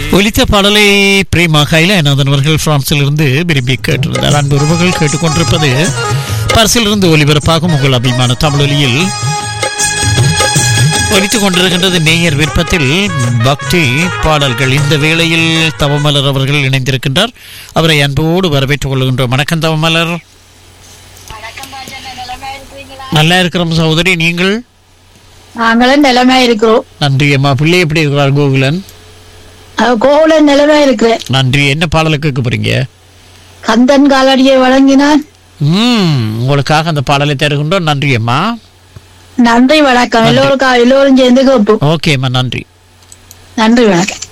ஒலித்த பாடலை பிரேமா கைலாயநாதன் அவர்கள் பிரான்சிலிருந்து விரும்பி கேட்டிருந்தார் அன்பு உறவுகள் கேட்டுக்கொண்டிருப்பது பரிசிலிருந்து ஒலிபரப்பாகும் உங்கள் அபிமான தமிழொலியில் ஒலித்துக் கொண்டிருக்கின்றது நேயர் விருப்பத்தில் பக்தி பாடல்கள் இந்த வேளையில் தவமலர் அவர்கள் இணைந்திருக்கின்றார் அவரை அன்போடு வரவேற்றுக் கொள்கின்றோம் வணக்கம் தவமலர் நல்லா இருக்கிறோம் சகோதரி நீங்கள் நாங்களும் நிலைமை இருக்கிறோம் நன்றி அம்மா பிள்ளை எப்படி இருக்கிறார் கோகுலன் அது கோவில நிலைமை இருக்கிறேன் நன்றி என்ன பாடலை கேட்க போறீங்க கந்தன் காலடியை வழங்கினான் ம் உங்களுக்காக அந்த பாடலை தருகின்றோம் நன்றி அம்மா நன்றி வணக்கம் எல்லோருக்கா எல்லோரும் சேர்ந்து கேட்போம் ஓகே அம்மா நன்றி நன்றி வணக்கம்